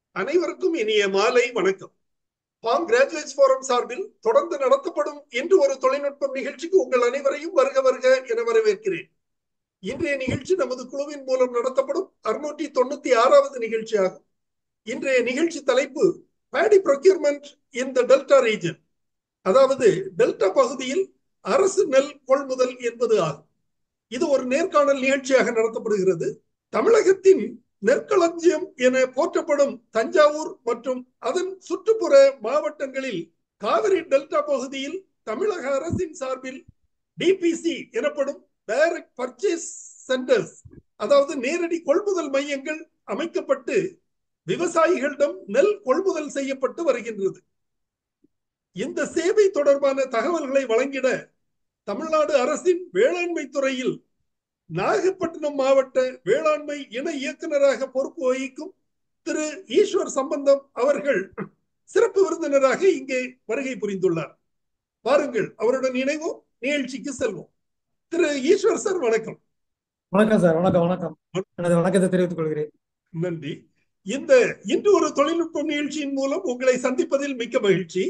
அனைவருக்கும் இனிய மாலை வணக்கம் பாம் கிராஜுவேட்ஸ் போரம் சார்பில் தொடர்ந்து நடத்தப்படும் இன்று ஒரு தொழில்நுட்பம் நிகழ்ச்சிக்கு உங்கள் அனைவரையும் வருக வருக என வரவேற்கிறேன் இன்றைய நிகழ்ச்சி நமது குழுவின் மூலம் நடத்தப்படும் அறுநூற்றி தொண்ணூத்தி ஆறாவது நிகழ்ச்சியாகும் இன்றைய நிகழ்ச்சி தலைப்பு paddy procurement in the delta region அதாவது டெல்டா பகுதியில் அரசு நெல் கொள்முதல் என்பது ஆகும் இது ஒரு நேர்காணல் நிகழ்ச்சியாக நடத்தப்படுகிறது தமிழகத்தின் நெற்களஞ்சியம் என போற்றப்படும் தஞ்சாவூர் மற்றும் அதன் சுற்றுப்புற மாவட்டங்களில் காவிரி டெல்டா பகுதியில் தமிழக அரசின் சார்பில் டிபிசி எனப்படும் டைரக்ட் பர்ச்சேஸ் சென்டர்ஸ் அதாவது நேரடி கொள்முதல் மையங்கள் அமைக்கப்பட்டு விவசாயிகளிடம் நெல் கொள்முதல் செய்யப்பட்டு வருகின்றது இந்த சேவை தொடர்பான தகவல்களை வழங்கிட தமிழ்நாடு அரசின் வேளாண்மை துறையில் நாகப்பட்டினம் மாவட்ட வேளாண்மை இணை இயக்குநராக பொறுப்பு வகிக்கும் திரு ஈஸ்வர் சம்பந்தம் அவர்கள் சிறப்பு விருந்தினராக இங்கே வருகை புரிந்துள்ளார் பாருங்கள் அவருடன் இணைவோம் நிகழ்ச்சிக்கு செல்வோம் திரு ஈஸ்வர் சார் வணக்கம் வணக்கம் சார் வணக்கம் வணக்கம் எனது வணக்கத்தை தெரிவித்துக் கொள்கிறேன் நன்றி இந்த இன்று ஒரு தொழில்நுட்பம் நிகழ்ச்சியின் மூலம் உங்களை சந்திப்பதில் மிக்க மகிழ்ச்சி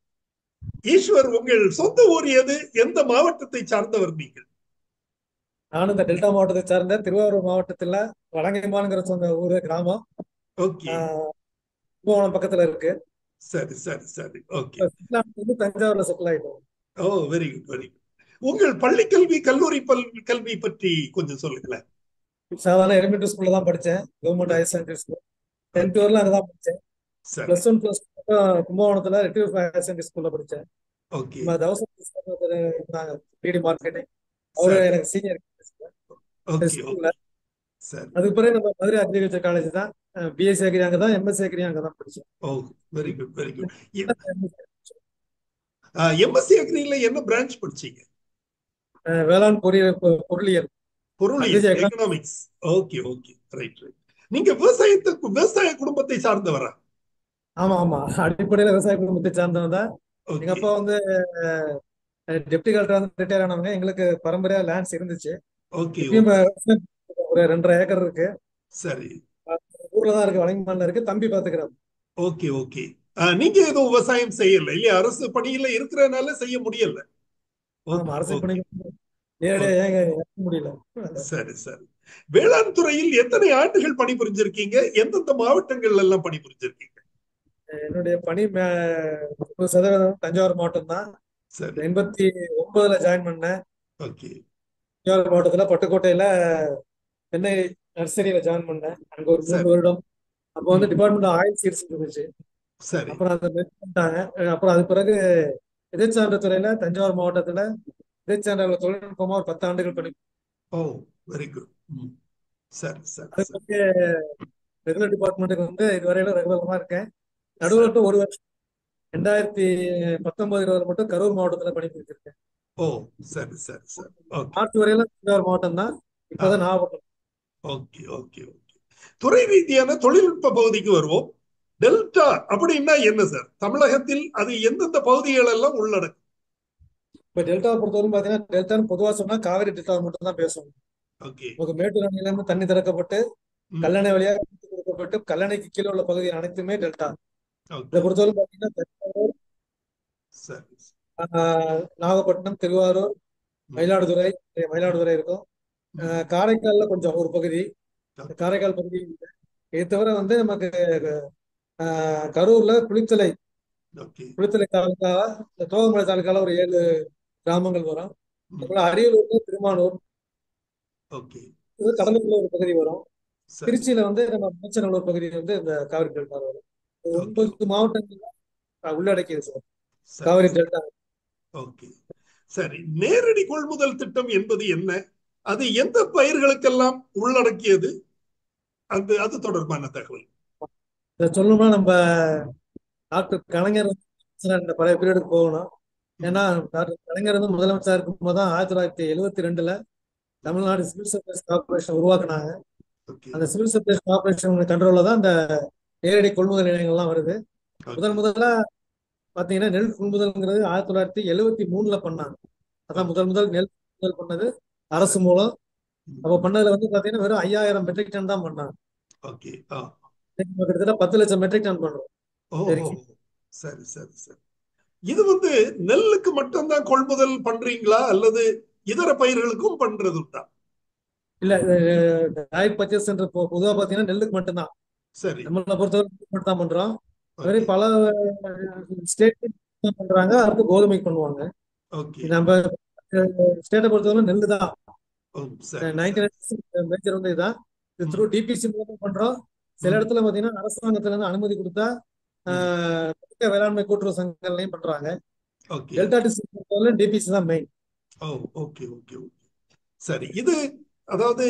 ஈஸ்வர் உங்கள் சொந்த ஊர் எது எந்த மாவட்டத்தை சார்ந்தவர் நீங்கள் நானும் இந்த டெல்டா மாவட்டத்தை சார்ந்த திருவாரூர் மாவட்டத்துல வலங்கைமான்ங்கிற சொந்த ஊரு கிராமம் ஓகே கும்பகோணம் பக்கத்துல இருக்கு சரி சரி சரி ஓகே வந்து தஞ்சாவூர்ல செட்டில் ஆயிட்டோம் oh very good very good உங்கள் பள்ளி கல்வி கல்லூரி பல் கல்வி பற்றி கொஞ்சம் சொல்லுங்களேன் சாதாரண எலிமெண்டரி ஸ்கூல்ல தான் படிச்சேன் government higher secondary school tenth வரலாம் அங்கதான் படிச்சேன் சரி பிளஸ் ஒன் பிளஸ் கும்பகோணத்துல ரெட்டிவ் ஹையர் செகண்டரி ஸ்கூல்ல படிச்சேன் ஓகே நம்ம தவசம் இருந்தாங்க பிடி மார்க்கெட்டிங் அவரு சரி. எனக்கு சீனியர் ஓகே ஸ்கூல்ல சரி அதுக்கு பிறகு நம்ம மதுரை அக்ரிகல்ச்சர் காலேஜ் தான் பிஎஸ்சி அக்ரி அங்கே தான் எம்எஸ்சி அக்ரி அங்கே தான் படிச்சேன் oh very good very good MSc அக்ரியில என்ன பிரான்ச் படிச்சீங்க அஹ் வேளாண் பொறியியல் பொ- பொருளியல் பொருளியல் Agri- economics okay okay right right நீங்க விவசாயத்துக்கு விவசாய குடும்பத்தை சார்ந்தவரா ஆமா ஆமா அடிப்படையில விவசாய குடும்பத்தை சார்ந்தவங்க தான் எங்க ஓகே அப்பா வந்து டெப்டி கலெக்டர் வந்து ரிட்டையர் ஆனவங்க எங்களுக்கு பரம்பரையா லேண்ட்ஸ் இருந்துச்சு ஓகே இப்பயும் இப்ப விவசாயம் ஒரு ரெண்டரை ஏக்கர் இருக்கு சரி ஊர்ல தான் இருக்கு வழங்கமான்ல இருக்கு தம்பி பாத்துக்கிறாரு ஓகே ஓகே நீங்க எதுவும் விவசாயம் செய்யல இல்லையா அரசு பணியில இருக்கிறதுனால செய்ய முடியல ஆமா அரசு ஓகே, பணி நேரடியா ஏங்க இறக்க முடியல சரி சரி வேளாண் துறையில் எத்தனை ஆண்டுகள் பணிபுரிஞ்சிருக்கீங்க எந்தெந்த மாவட்டங்கள்ல எல்லாம் பணிபுரிஞ்சிருக்கீங்க என்னுடைய பணி மே- முப்பது சதவீதம் தஞ்சாவூர் மாவட்டம் தான் சரி எண்பத்தி ஒன்பதுல ஜாயின் பண்ணேன் ஓகே தஞ்சாவூர் மாவட்டத்துல பட்டுக்கோட்டையில சென்னை நர்சரியில ஜாயின் பண்ணேன் அங்க ஒரு சரி. மூணு வருடம் அப்போ வந்து டிபார்ட்மெண்ட் ஆயில் சீட்ஸ் இருந்துச்சு சரி அப்புறம் அதை நிறுத்திட்டாங்க அப்புறம் அது பிறகு இடைச்சான்ற துறையில தஞ்சாவூர் மாவட்டத்துல இடைச்சான்ற தொழில்நுட்பமா ஒரு பத்து ஆண்டுகள் பணி ஓ வெரி குட் சரி சரி அது சரி பிறகு ரெகுலர் டிபார்ட்மெண்ட்டுக்கு வந்து இதுவரையில ரெகுலரமா இருக்கேன் நடுவில் மட்டும் ஒரு வருஷம் ரெண்டாயிரத்தி பத்தொன்பது இருபது மட்டும் கரூர் மாவட்டத்துல பணிபுரிஞ்சிருக்கேன் ஓ சரி சரி சரி ஓகே மார்ச் வரையில தஞ்சாவூர் மாவட்டம் தான் இப்பதான் நாகப்பட்டினம் ஓகே ஓகே ஓகே துறை ரீதியான தொழில்நுட்ப பகுதிக்கு வருவோம் டெல்டா அப்படின்னா என்ன சார் தமிழகத்தில் அது எந்தெந்த பகுதிகள் எல்லாம் உள்ளடக்கும் இப்ப டெல்டாவை பொறுத்தவரைக்கும் பாத்தீங்கன்னா டெல்டான்னு பொதுவா சொன்னா காவிரி டெல்டாவை மட்டும் தான் பேசணும் ஓகே நமக்கு மேட்டூர் அணையில இருந்து தண்ணி திறக்கப்பட்டு ம். கல்லணை வழியா பிரித்து கொடுக்கப்பட்டு கல்லணைக்கு கீழே உள்ள பகுதி அனைத்துமே டெல்டா ஓகே இதை பொறுத்தவரை பாத்தீங்கன்னா தஞ்சாவூர் சரி ஆஹ், நாகப்பட்டினம் திருவாரூர் மயிலாடுதுறை இங்க மயிலாடுதுறை இருக்கும் ஆஹ், காரைக்கால்ல கொஞ்சம் ஒரு பகுதி ஓகே காரைக்கால் பகுதி இல்லை. இது தவிர வந்து நமக்கு ஆஹ், கரூர்ல குளித்தலை ஓகே குளித்தலை தாலுக்கா இந்த தோகமலை தாலுக்கால ஒரு ஏழு கிராமங்கள் வரும் அப்புறம் அரியலூர்ல திருமானூர் ஓகே இது கடலுக்குள்ள ஒரு பகுதி வரும் சரி திருச்சியில வந்து நம்ம மச்சநல்லூர் பகுதி வந்து இந்த காவிரி டெல்டா வரும் இது ஒன்பது மாவட்டங்கள் உள்ளடக்கியது சார் சரி காவிரி டெல்டா ஓகே சரி நேரடி கொள்முதல் திட்டம் என்பது என்ன அது எந்த பயிர்களுக்கெல்லாம் உள்ளடக்கியது அது அது தொடர்பான தகவல் இதை சொல்லணும்னா நம்ம டாக்டர் கலைஞர் வந்து இந்த பழைய பீரியடுக்கு போகணும் ஏன்னா டாக்டர் கலைஞர் வந்து முதலமைச்சர் இருக்கும்போது தான் ஆயிரத்தி தொள்ளாயிரத்தி எழுவத்தி ரெண்டுல தமிழ்நாடு சிவில் சப்ளைஸ் கார்பரேஷன் உருவாக்குனாங்க ஓகே அந்த சிவில் சப்ளைஸ் கார்பரேஷன் கண்ட்ரோல்ல தான் இந்த நேரடி கொள்முதல் நிலையங்கள்லாம் வருது முதல் முதல்ல பாத்தீங்கன்னா நெல் கொள்முதல்ங்கிறது ஆயிரத்தி தொள்ளாயிரத்தி எழுவத்தி மூணுல பண்ணாங்க அதான் முதல் முதல் நெல் கொள்முதல் பண்ணது அரசு மூலம் அப்போ பண்ணதுல வந்து பாத்தீங்கன்னா வெறும் ஐயாயிரம் மெட்ரிக் டன் தான் பண்ணாங்க ஓகே ஆ நம்ம கிட்டத்தட்ட பத்து லட்சம் மெட்ரிக் டன் பண்றோம் ஓ சரி ஓ, ஓ. சரி சரி சரி இது வந்து நெல்லுக்கு மட்டும்தான் கொள்முதல் பண்றீங்களா அல்லது இதர பயிர்களுக்கும் பண்றது உண்டா இல்ல டைரக்ட் பர்ச்சேஸ் சென்டர் பொதுவா பாத்தீங்கன்னா நெல்லுக்கு மட்டும்தான் சரி நம்மளை பொறுத்தவரை நெல்லுக்கு மட்டும் தான் பண்றோம் அது மாதிரி ஓகே பல ஸ்டேட் பண்றாங்க அடுத்து கோதுமை பண்ணுவாங்க ஓகே நம்ம ஸ்டேட்டை பொறுத்தவரை நெல்லு தான் ஓ சரி நைன்டி சரி நைன் மேஜர் வந்து இதுதான் இது ம் த்ரூ டிபிசி மூலம் பண்றோம் சில ம் இடத்துல பாத்தீங்கன்னா அரசாங்கத்துல இருந்து அனுமதி கொடுத்தா ம் ஆஹ், தமிழக வேளாண்மை கூட்டுறவு சங்கங்களையும் பண்றாங்க ஓகே டெல்டா டிஸ்ட்ரிக்ட் பொறுத்தவரை டிபிசி தான் main oh okay okay okay சரி இது அதாவது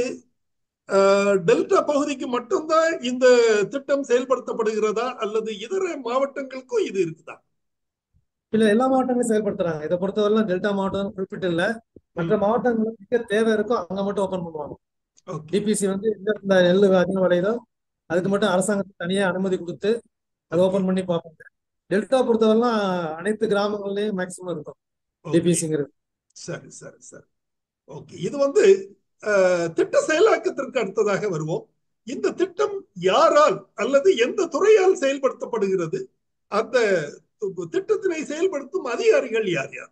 அஹ், டெல்டா பகுதிக்கு மட்டும்தான் இந்த திட்டம் செயல்படுத்தப்படுகிறதா அல்லது இதர மாவட்டங்களுக்கும் இது இருக்குதா இல்ல எல்லா மாவட்டங்களும் செயல்படுத்துறாங்க இதை பொறுத்தவரை டெல்டா மாவட்டம் குறிப்பிட்டு இல்ல மற்ற ம் மாவட்டங்களுக்கு எங்க தேவை இருக்கோ அங்க மட்டும் ஓபன் பண்ணுவாங்க ஓகே டிபிசி வந்து எங்க இந்த நெல் அதிகம் விளையுதோ அதுக்கு ம் மட்டும் அரசாங்கத்துக்கு தனியா அனுமதி கொடுத்து அதை ஓகே ஓபன் பண்ணி பார்ப்பாங்க டெல்டா பொறுத்தவரைலாம் அனைத்து கிராமங்கள்லயும் மேக்சிமம் இருக்கும் ஓகே டிபிசிங்கிறது சரி சரி சரி ஓகே இது வந்து அஹ், திட்ட செயலாக்கத்திற்கு அடுத்ததாக வருவோம் இந்த திட்டம் யாரால் அல்லது எந்த துறையால் செயல்படுத்தப்படுகிறது அந்த திட்டத்தினை செயல்படுத்தும் அதிகாரிகள் யார் யார்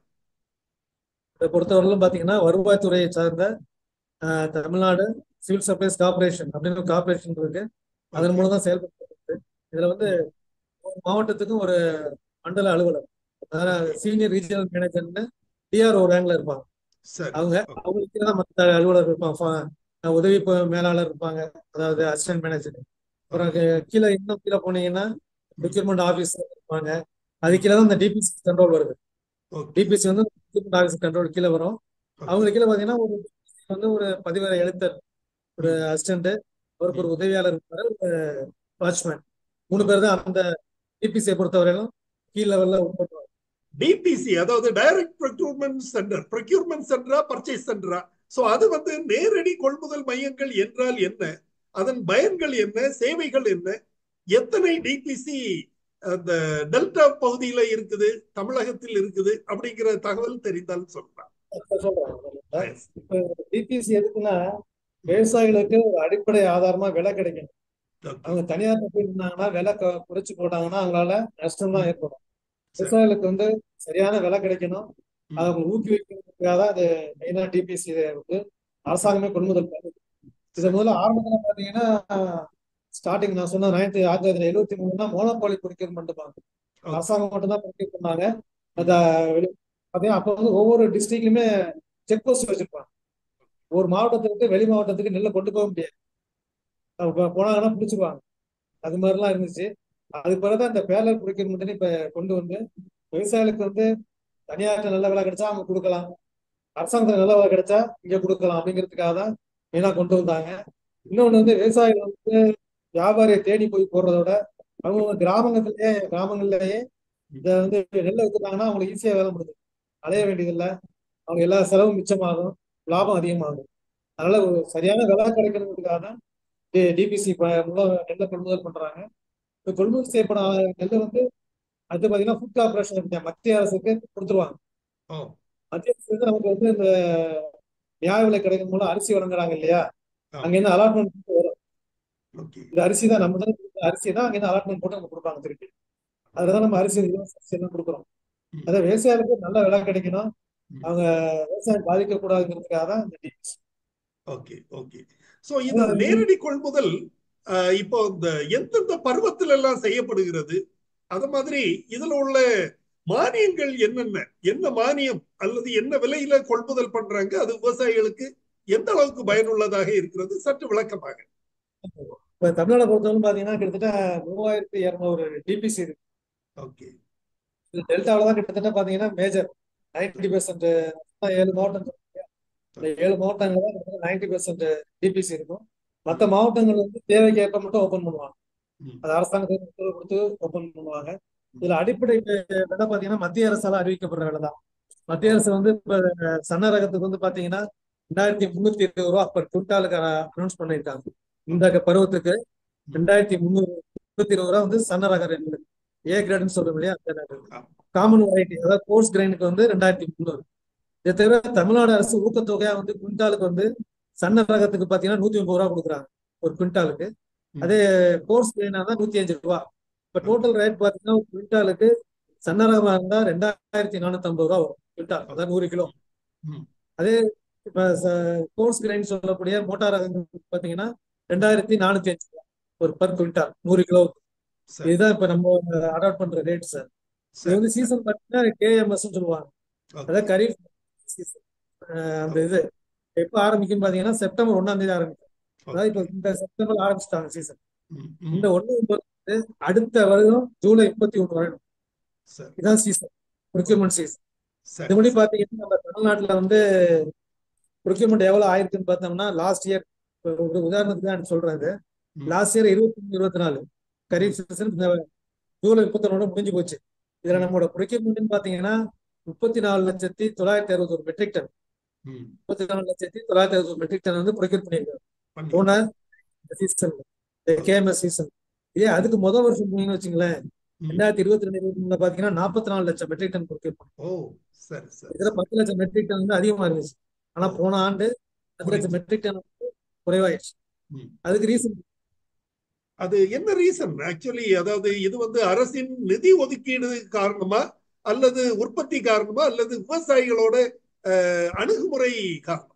இதை பொறுத்தவரையிலும் பாத்தீங்கன்னா வருவாய்த்துறையை சார்ந்த ஆஹ், தமிழ்நாடு சிவில் சப்ளைஸ் கார்பரேஷன் அப்படின்னு ஒரு கார்பரேஷன் இருக்கு அதன் ஓகே மூலம் தான் செயல்படுத்தப்படுது இதுல வந்து ம் ஒரு மாவட்டத்துக்கும் ஒரு மண்டல அலுவலர் அதாவது ஓகே சீனியர் ரீஜனல் மேனேஜர்னு டிஆர்ஓ ரேங்க்ல இருப்பாங்க சரி அவங்க ஓகே அவங்களுக்கு கீழே தான் மற்ற அலுவலர் இருப்பாங்க ஃப- உதவி ப- மேலாளர் இருப்பாங்க அதாவது அசிஸ்டன்ட் மேனேஜர் அப்புறம் ஓகே கீ- கீழே இன்னும் கீழே போனீங்கன்னா ம் ப்ரொக்யூர்மெண்ட் ஆஃபீஸர் இருப்பாங்க அது ம் கீழே தான் இந்த டிபிசி கண்ட்ரோல் வருது ஓகே டிபிசி வந்து ப்ரொக்யூர்மெண்ட் ஆஃபீஸர் கண்ட்ரோல் கீழே வரும் ஓகே அவங்களுக்கு கீழே பார்த்தீங்கன்னா ஒரு வந்து ஒரு பதிவேற எழுத்தர் ஒரு ம் அசிஸ்டன்ட் அவருக்கு ஒரு ம் உதவியாளர் இருப்பாரு ஒரு வாட்ச்மேன் மூணு ஓகே பேர் தான் அந்த டிபிசியை பொறுத்தவரையிலும் கீழ் லெவல்ல உட்படுவாங்க டிபிசி அதாவது டைரக்ட் ப்ரொக்யூர்மெண்ட் சென்டர் ப்ரொக்யூர்மெண்ட் சென்டரா பர்ச்சேஸ் சென்டரா சோ அது வந்து நேரடி கொள்முதல் மையங்கள் என்றால் என்ன அதன் பயன்கள் என்ன சேவைகள் என்ன எத்தனை டிபிசி அந்த டெல்டா பகுதியில இருக்குது தமிழகத்தில் இருக்குது அப்படிங்கிற தகவல் தெரிந்தால் சொல்லலாம் இப்ப சொல்றேன் உங்களுக்கு. Yes. இப்ப டிபிசி எதுக்குன்னா விவசாயிகளுக்கு ஒரு அடிப்படை ஆதாரமா விலை கிடைக்கணும் Okay. அவங்க தனியார் போய் இருந்தாங்கன்னா விலை கு- குறைச்சு போட்டாங்கன்னா அவங்களால நஷ்டம் தான் ம். ஏற்படும் சரி விவசாயிகளுக்கு வந்து சரியான விலை கிடைக்கணும் ம். அதை அவங்க ஊக்குவிக்கிறதுக்காக தான் அது மெயினா டிபிசி வந்து அரசாங்கமே கொள்முதல் பண்ணுது இது சரி முதல்ல ஆரம்பத்துல பாத்தீங்கன்னா ஸ்டார்டிங் நான் சொன்ன நைன்டி ஆயிரத்தி தொள்ளாயிரத்தி எழுபத்தி மூணுனா மோனோபாலி ப்ரொக்யூர்மெண்ட் பண்ணாங்க ஓகே அரசாங்கம் மட்டும் தான் ப்ரொக்யூர் பண்ணாங்க ம். அந்த வெளி- பாத்தீங்கன்னா அப்போ வந்து ஒவ்வொரு டிஸ்ட்ரிக்ட்லயுமே செக் போஸ்ட் வச்சிருப்பாங்க ஒரு மாவட்டத்தை விட்டு வெளி மாவட்டத்துக்கு நெல்லை கொண்டு போக முடியாது அவங்க போ- போனாங்கன்னா பிடிச்சிருவாங்க அது மாதிரிலாம் இருந்துச்சு அதுக்கு பிறகுதான் இந்த பேரலல் ப்ரொக்யூர்மெண்ட்னு இப்ப கொண்டு வந்து விவசாயிகளுக்கு வந்து தனியார்ட்ட நல்ல விலை கிடைச்சா அவங்க கொடுக்கலாம் அரசாங்கத்துல நல்ல விலை கிடைச்சா இங்க கொடுக்கலாம் அப்படிங்கிறதுக்காக தான் மெயினா கொண்டு வந்தாங்க இன்னொன்னு வந்து விவசாயிகள் வந்து வியாபாரியை தேடி போய் போடுறத விட அவங்க கிராமங்கள்லயே கிராமங்கள்லயே இதை வந்து நெல்லை வித்துட்டாங்கன்னா அவங்களுக்கு ஈஸியா வேலை முடியுது அலைய வேண்டியதில்லை அவங்க எல்லா செலவும் மிச்சமாகும் லாபம் அதிகமாகும் அதனால ஒரு சரியான விலை கிடைக்கணுங்கிறதுக்காக தான் டிபிசி மூலம் நெல்லை கொள்முதல் பண்றாங்க இப்போ கொள்முதல் செய்யப்பட நெல்லை வந்து அடுத்து பாத்தீங்கன்னா ஃபுட் கார்பரேஷன் இருக்கு மத்திய அரசுக்கு கொடுத்துருவாங்க ஓ மத்திய அரசு வந்து நமக்கு வந்து இந்த நியாய விலை கிடைக்கும் மூலம் அரிசி வழங்குறாங்க இல்லையா ஆ அங்க இருந்து அலாட்மெண்ட் வரும் ஓகே இந்த அரிசி தான் நம்ம தான் இந்த அரிசி தான் அங்க இருந்து அலாட்மெண்ட் போட்டு நம்ம கொடுப்பாங்க திருப்பி அதுல தான் நம்ம அரிசி இலவச அரிசி எல்லாம் கொடுக்குறோம் ம். அதை விவசாயிகளுக்கு நல்ல விலை கிடைக்கணும் ம். அவங்க விவசாயம் பாதிக்க கூடாதுங்கிறதுக்காக தான் இந்த டிபிசி ஓகே ஓகே சோ இந்த நேரடி கொள்முதல் அஹ், இப்போ இந்த எந்தெந்த பருவத்துல எல்லாம் செய்யப்படுகிறது அது மாதிரி இதுல உள்ள மானியங்கள் என்னென்ன என்ன மானியம் அல்லது என்ன விலையில கொள்முதல் பண்றாங்க அது விவசாயிகளுக்கு எந்த அளவுக்கு பயனுள்ளதாக இருக்கிறது சற்று விளக்கமாக இப்ப தமிழ்நாடு பொறுத்தவரை பாத்தீங்கன்னா கிட்டத்தட்ட மூவாயிரத்தி இருநூறு டிபிசி இருக்கு ஓகே இது டெல்டாவில் தான் கிட்டத்தட்ட பாத்தீங்கன்னா மேஜர் நைன்டி பெர்சன்ட் ஏழு மாவட்டம் இருக்கு இல்லையா? இந்த ஏழு மாவட்டங்கள் தான் கிட்டத்தட்ட நைன்டி பெர்சன்ட் டிபிசி இருக்கும் மற்ற மாவட்டங்கள் வந்து தேவைக்கு ஏற்ப மட்டும் ஓபன் பண்ணுவாங்க ம். அது அரசாங்கத்துக்கு உத்தரவு கொடுத்து ஓபன் பண்ணுவாங்க இதுல அடிப்படை விலை பாத்தீங்கன்னா மத்திய அரசால அறிவிக்கப்படுற விலை தான் மத்திய அரசு வந்து இப்ப சன்ன ரகத்துக்கு வந்து பாத்தீங்கன்னா ரெண்டாயிரத்தி முன்னூத்தி இருபது ரூபா பர் குவிண்டாலுக்கு அனௌன்ஸ் பண்ணியிருக்காங்க இந்த பருவத்துக்கு ரெண்டாயிரத்தி முந்நூறு முன்னூத்தி இருபது ரூபா வந்து சன்ன ரக ரெண்டு ஏ கிரேட்னு சொல்றோம் இல்லையா அந்த ஆ. காமன் வெரைட்டி அதாவது கோர்ஸ் கிரைனுக்கு வந்து ரெண்டாயிரத்தி முந்நூறு இதை தவிர தமிழ்நாடு அரசு ஊக்கத்தொகையா வந்து குவிண்டாலுக்கு வந்து சன்ன ரகத்துக்கு பாத்தீங்கன்னா நூத்தி முப்பது ரூபா கொடுக்குறாங்க ஒரு குவிண்டாலுக்கு அதே கோர்ஸ் கிரெயினா தான் நூத்தி அஞ்சு ரூபா இப்ப டோட்டல் ரேட் பாத்தீங்கன்னா ஒரு குவிண்டாலுக்கு சன்னரகமா இருந்தா ரெண்டாயிரத்தி நானூத்தி ஐம்பது ரூபா வரும் குவிண்டால் அதாவது நூறு கிலோ ம். அதே இப்ப கோர்ஸ் கிரைன் சொல்லக்கூடிய மோட்டார் ரகங்கள் பாத்தீங்கன்னா ரெண்டாயிரத்தி நானூத்தி அஞ்சு ரூபா ஒரு பர் குவிண்டால் நூறு கிலோ சரி இதுதான் இப்ப நம்ம அடாப்ட் பண்ற ரேட் சார் இது சரி வந்து சீசன் பாத்தீங்கன்னா கேஎம்எஸ் சொல்லுவாங்க ஓகே அதாவது கரீஃப் சீசன் அந்த இது எப்ப ஆரம்பிக்கும் பாத்தீங்கன்னா செப்டம்பர் ஒண்ணாம் தேதி ஆரம்பிக்கும் அதாவது இப்ப இந்த செப்டம்பர் ஆரம்பிச்சிட்டாங்க சீசன் ம், ம். இந்த ஒண்ணு ஒன்பது அடுத்த வருடம் ஜூலை முப்பத்தி ஒண்ணு வரையும் சரி இதான் சீசன் ப்ரொக்யூர்மெண்ட் சீசன் சரி இதுபடி பாத்தீங்கன்னா நம்ம தமிழ்நாட்டுல வந்து ப்ரொக்யூர்மெண்ட் எவ்வளவு ஆயிருக்குன்னு பார்த்தோம்னா லாஸ்ட் இயர் ஒரு உதாரணத்துக்கு தான் சொல்றேன் இது ம். லாஸ்ட் இயர் இருபத்தி மூணு இருபத்தி நாலு கரீப் சீசன் இந்த ஜூலை முப்பத்தொன்னோட முடிஞ்சு போச்சு இதுல நம்மளோட ப்ரொக்யூர்மெண்ட் பாத்தீங்கன்னா முப்பத்தி நாலு லட்சத்தி தொள்ளாயிரத்தி அறுபது ஒரு மெட்ரிக் டன் ம். முப்பத்தி நாலு லட்சத்தி தொள்ளாயிரத்தி அறுபது மெட்ரிக் டன் வந்து ப்ரொக்யூர் பண்ணியிருக்காங்க பண்ணி போன சீசன் கேஎம்எஸ் சீசன் இதே அதுக்கு முதல் வருஷம் போனீங்கன்னு வச்சுங்களேன் ம். ரெண்டாயிரத்தி இருபத்தி ரெண்டு இருபத்தி மூணுல பாத்தீங்கன்னா நாற்பத்தி நாலு லட்சம் மெட்ரிக் டன் ப்ரொக்யூர் பண்ணோம் ஓ சரி சரி இதுல பத்து லட்சம் மெட்ரிக் டன் வந்து அதிகமா இருந்துச்சு ஆனா போன ஆண்டு பத்து லட்சம் மெட்ரிக் டன் வந்து குறைவாயிடுச்சு ம். அதுக்கு ரீசன் அது என்ன ரீசன் ஆக்சுவலி அதாவது இது வந்து அரசின் நிதி ஒதுக்கீடு காரணமா அல்லது உற்பத்தி காரணமா அல்லது விவசாயிகளோட அஹ், அணுகுமுறை காரணமா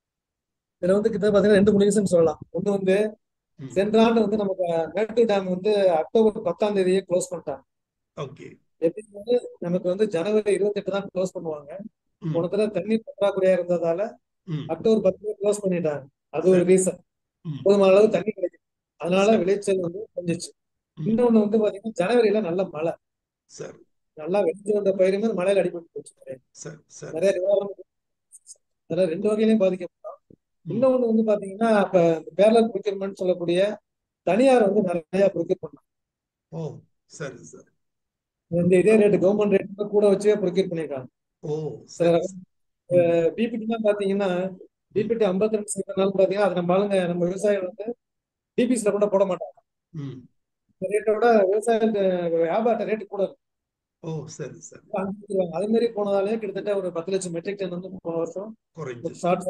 இதுல வந்து கிட்ட பாத்தீங்கன்னா ரெண்டு மூணு ரீசன் சொல்லலாம் ஒண்ணு வந்து ம். சென்ற ஆண்டு வந்து நமக்கு மேட்டூர் டேம் வந்து அக்டோபர் பத்தாம் தேதியே க்ளோஸ் பண்ணிட்டாங்க ஓகே எப்படி வந்து நமக்கு வந்து ஜனவரி இருபத்தெட்டு தான் க்ளோஸ் பண்ணுவாங்க ம். போன தடவை தண்ணீர் பற்றாக்குறையா இருந்ததால ம். அக்டோபர் பத்து க்ளோஸ் பண்ணிட்டாங்க அது ஒரு ரீசன் ம். போதுமான அளவு தண்ணி கிடைக்கும் அதனால விளைச்சல் வந்து கொஞ்சிச்சு ம். இன்னொன்னு வந்து பாத்தீங்கன்னா ஜனவரியில நல்ல மழை சரி நல்லா வெடிச்சு வந்த பயிருமே மழையில அடிபட்டு போச்சு சரி சரி நிறைய நிவாரணம் அதனால ரெண்டு வகையிலையும் பாதிக்கப்பட்டோம் ம். இன்னொன்னு வந்து பாத்தீங்கன்னா இப்ப பேரலல் ப்ரொக்யூர்மெண்ட் சொல்லக்கூடிய தனியார் வந்து நிறைய ப்ரொக்யூர் பண்ணாங்க ஓ சரி சரி இந்த இதே ரேட் கவர்மெண்ட் ரேட் கூட வச்சே ப்ரொக்யூர் பண்ணிருக்காங்க ஓ சில சரி ம். பிபிடி எல்லாம் பாத்தீங்கன்னா பிபிடி ஐம்பத்தி ரெண்டு சதவீதம் பாத்தீங்கன்னா அது நம்ம ஆளுங்க நம்ம விவசாயிகள் வந்து டிபிசில கூட போட மாட்டாங்க ம். இந்த ரேட்டோட விவசாய வியாபார ரேட்டு கூட இருக்கும். ஓ சரி சரி அனுப்பிச்சிருவாங்க. அதே மாதிரி போனதாலே கிட்டத்தட்ட ஒரு பத்து லட்சம் மெட்ரிக் டன் வந்து போன வருஷம் குறைஞ்சு ஷார்ட்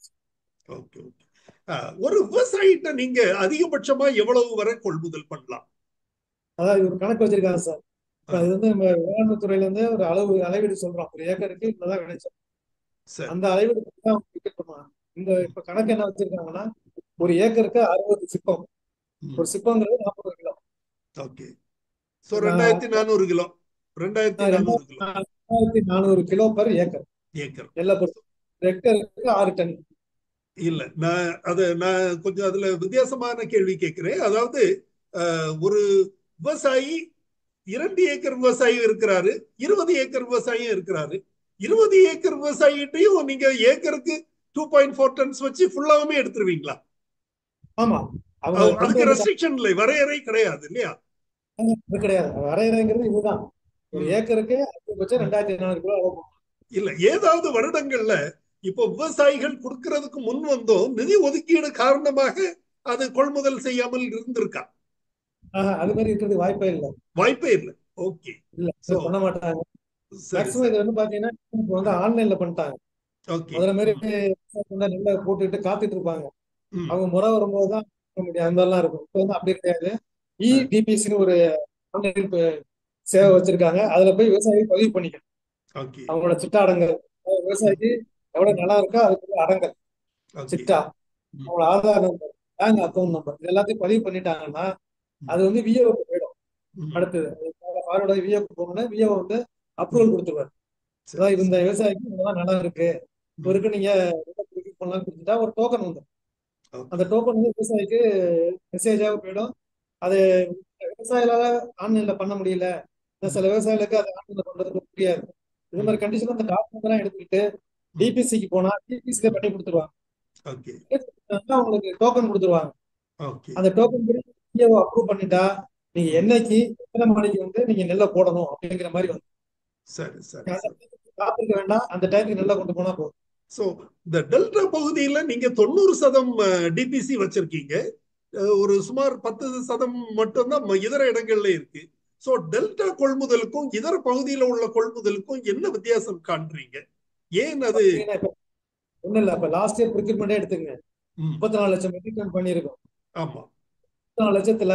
ஓகே ஓகே அஹ், ஒரு விவசாயிட்ட நீங்க அதிகபட்சமா எவ்வளவு வரை கொள்முதல் பண்ணலாம் அதாவது ஒரு கணக்கு வச்சிருக்காங்க சார் இப்ப அது வந்து நம்ம வேளாண்மை துறையில இருந்து ஒரு அளவு அளவீடு சொல்றோம் ஒரு ஏக்கருக்கு இவ்வளவுதான் விளைச்சல் சரி அந்த அளவீடு படி தான் அவங்க டிக்கெட் பண்ணுவாங்க இந்த இப்ப கணக்கு என்ன வச்சிருக்காங்கன்னா ஒரு ஏக்கருக்கு அறுபது சிப்பம் ம். ஒரு சிப்பங்கிறது நாற்பது கிலோ ஓகே சோ ரெண்டாயிரத்தி நானூறு கிலோ ரெண்டாயிரத்தி நானூறு கிலோ ரெண்டாயிரத்தி நானூறு கிலோ பர் ஏக்கர் ஏக்கர் எல்லா பொறுத்து ஹெக்டருக்கு ஆறு டன் இல்ல நான் அது நான் கொஞ்சம் அதுல வித்தியாசமான கேள்வி கேட்கிறேன் அதாவது அஹ், ஒரு விவசாயி இரண்டு ஏக்கர் விவசாயி இருக்கிறாரு இருபது ஏக்கர் விவசாயியும் இருக்கிறாரு இருபது ஏக்கர் விவசாயிட்டையும் நீங்க ஏக்கருக்கு டூ பாயிண்ட் ஃபோர் டன்ஸ் வச்சு ஃபுல்லாவுமே எடுத்துருவீங்களா ஆமா அவங்க அது- கொண்டு அதுக்கு வந்த ரெஸ்ட்ரிக்ஷன் இல்லை வரையறை கிடையாது இல்லையா இது கிடையாது வரையறைங்கிறது இதுதான் ஒரு ம். ஏக்கருக்கு அதிகபட்சம் ரெண்டாயிரத்தி நானூறு கிலோ அளவு இல்ல ஏதாவது வருடங்கள்ல இப்போ விவசாயிகள் கொடுக்கறதுக்கு முன் வந்தோம் நிதி ஒதுக்கீடு காரணமாக அது கொள்முதல் செய்யாமல் இருந்திருக்கா ஆஹா, அது மாதிரி இருக்கிறது வாய்ப்பே இல்லை வாய்ப்பே இல்லை ஓகே இல்ல So, பண்ண மாட்டாங்க சரி மேக்ஸிமம் இது வந்து பாத்தீங்கன்னா இப்போ வந்து ஆன்லைன்ல பண்ணிட்டாங்க ஓகே முதல்ல மாதிரி வந்து நெல்லை போட்டுட்டு காத்துட்டு இருப்பாங்க ம். அவங்க முறை வரும்போது தான் பண்ண முடியும் அந்த மாதிரிலாம் இருக்கும் இப்போ வந்து அப்படி கிடையாது இ டிபிசின்னு ஒரு ஆன்லைன் சேவை வச்சிருக்காங்க அதுல போய் விவசாயி பதிவு பண்ணிக்கணும் ஓகே அவங்களோட சிட்டா அடங்கல் அதாவது விவசாயிக்கு எவ்வளவு நிலம் இருக்கோ அதுக்குள்ள அடங்கல் ஓகே சிட்டா ம். அவங்களோட Aadhaar number bank account number இது எல்லாத்தையும் பதிவு பண்ணிட்டாங்கன்னா அது வந்து விஏஓக்கு போயிடும் ம். அடுத்தது அவரோட விஏஓக்கு போகணும்னா விஏஓ வந்து அப்ரூவல் கொடுத்துருவாரு சரி. அதாவது இந்த விவசாயிக்கு இவ்வளவுதான் நிலம் இருக்கு இவருக்கு நீங்க பண்ணலாம் கொடுத்துட்டா ஒரு டோக்கன் வந்து ஓகே. அந்த டோக்கன் வந்து விவசாயிக்கு மெசேஜாக போயிடும் அது விவசாயிகளால ஆன்லைன்ல பண்ண முடியல இந்த சில விவசாயிகளுக்கு அது ஆன்லைன்ல பண்றதுக்கு முடியாது இது மாதிரி கண்டிஷன் அந்த டாக்குமெண்ட் எல்லாம் எடுத்துக்கிட்டு டிபிசிக்கு போனா டிபிசில பண்ணி கொடுத்துருவாங்க ஓகே கொடுத்துட்டாங்கன்னா அவங்களுக்கு டோக்கன் கொடுத்துருவாங்க ஓகே அந்த டோக்கன் படி பிஏஓ அப்ரூவ் பண்ணிட்டா நீங்க என்னைக்கு எத்தனை மணிக்கு வந்து நீங்க நெல்லை போடணும் அப்படிங்கிற மாதிரி வந்து சரி சரி அந்த டைத்துக்கு காத்திருக்க வேண்டாம் அந்த டைத்துக்கு நெல்லை கொண்டு போனா போதும் சோ இந்த டெல்டா பகுதியில நீங்க தொண்ணூறு சதம் டிபிசி வச்சிருக்கீங்க அஹ், ஒரு சுமார் பத்து சதம் மட்டும்தான் ம- இதர இடங்கள்ல இருக்கு சோ டெல்டா கொள்முதலுக்கும் இதர பகுதியில உள்ள கொள்முதலுக்கும் என்ன வித்தியாசம் காண்றீங்க ஏன் அது பாத்தீங்கன்னா இப்ப ஒண்ணும் இல்ல இப்ப லாஸ்ட் இயர் ப்ரொக்யூர்மெண்டே எடுத்துங்க ம், முப்பத்தி நாலு லட்சம் மெட்ரிக் டன் பண்ணியிருக்கோம் ஆமா நாலு லட்சத்துல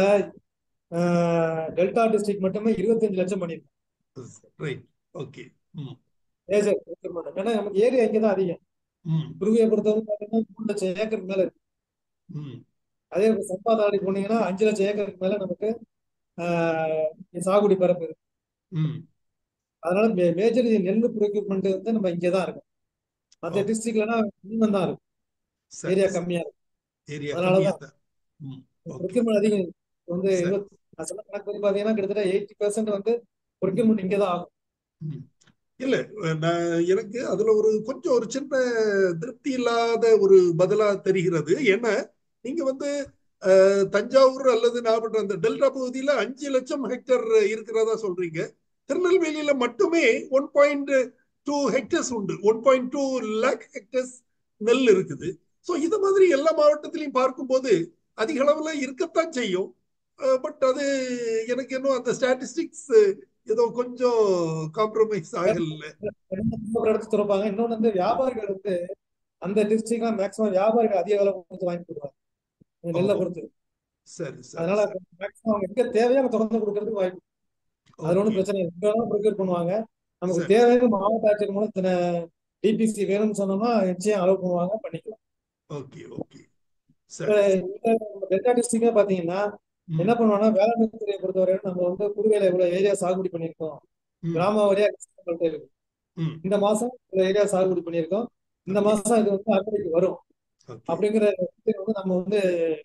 ஆஹ், டெல்டா டிஸ்ட்ரிக்ட் மட்டுமே இருபத்தஞ்சு லட்சம் பண்ணிருக்கோம் ரைட் ஓகே ம் மேஜர் procurement. ஏன்னா நமக்கு ஏரியா இங்கே தான் அதிகம் ம் குருவியை பொறுத்தவரை பார்த்தீங்கன்னா மூணு லட்சம் ஏக்கருக்கு மேல இருக்கு ம் அதே சம்பா தாடி போனீங்கன்னா அஞ்சு லட்சம் ஏக்கருக்கு மேல நமக்கு ஆஹ், சாகுபடி பரப்பு இருக்கு ம் அதனால மேஜர் நெல் ப்ரொக்யூர்மெண்ட் வந்து நம்ம இங்கே தான் இருக்கும் மற்ற ஓ. டிஸ்ட்ரிக்ட்லாம் மினிமம் தான் இருக்கும் சரி ஏரியா கம்மியா இருக்கும் ஏரியா அதனால கம்மியா தான் தான் ம் ஓகே ப்ரொக்யூர்மெண்ட் அதிகம் இருக்கு. வந்து சரி. இருபத்தி நான் சொன்ன கணக்கு வந்து பாத்தீங்கன்னா கிட்டத்தட்ட எயிட்டி பர்சன்ட் வந்து ப்ரொக்யூர்மெண்ட் இங்கே தான் ஆகும் ம். இல்ல நான் எனக்கு அதுல ஒரு கொஞ்சம் ஒரு சின்ன திருப்தி இல்லாத ஒரு பதிலா தெரிகிறது ஏன்னா நீங்க வந்து அஹ், தஞ்சாவூர் அல்லது நாகப்பட்டினம் அந்த டெல்டா பகுதியில அஞ்சு லட்சம் ஹெக்டேர் இருக்கிறதா சொல்றீங்க திருநெல்வேலியில மட்டுமே ஒன் பாயிண்ட் டூ ஹெக்டர்ஸ் உண்டு one point two lakh hectares நெல் இருக்குது ஸோ இது மாதிரி எல்லா மாவட்டத்திலையும் பார்க்கும்போது அதிக அளவுல இருக்கத்தான் செய்யும் பட் அது எனக்கு இன்னும் அந்த ஸ்டாட்டிஸ்டிக்ஸ் ஏதோ கொஞ்சம் காம்ப்ரமைஸ் ஆகல ஒரு இடத்து திறப்பாங்க இன்னொன்று வந்து வியாபாரிகள் வந்து அந்த டிஸ்ட்ரிக்ட்லாம் மேக்ஸிமம் வியாபாரிகள் அதிக விலை கொடுத்து வாங்கி கொடுக்குறாங்க இந்த நெல்லை ஓ. பொறுத்து சரி சரி அதனால மேக்ஸிமம் அவங்க எங்க தேவையோ அவங்க தொடர்ந்து கொடுக்கறதுக்கு வாய்ப்பு அதுல ஒன்றும் ஓகே பிரச்சனை இல்லை எங்க ப்ரொக்யூர் பண்ணுவாங்க நமக்கு சரி தேவையான மாவட்ட ஆட்சியர் மூலம் இத்தனை டிபிசி வேணும்னு சொன்னோம்னா நிச்சயம் அலோவ் பண்ணுவாங்க பண்ணிக்கலாம் ஓகே ஓகே இப்ப சரி இந்த நம்ம டெல்டா டிஸ்ட்ரிக்ட்ல பாத்தீங்கன்னா ம், என்ன பண்ணுவோம்னா வேளாண்மை துறையை பொறுத்தவரை நம்ம வந்து குறுவேல இவ்வளவு ஏரியா சாகுபடி பண்ணியிருக்கோம் ம், கிராம வாரியா list நம்மள்ட்ட இருக்கு ம், இந்த மாசம் இவ்வளவு ஏரியா சாகுபடி பண்ணியிருக்கோம் இந்த ஓகே மாசம் இது வந்து அறுவடைக்கு வரும் ஓகே அப்படிங்கிற இது வந்து நம்ம வந்து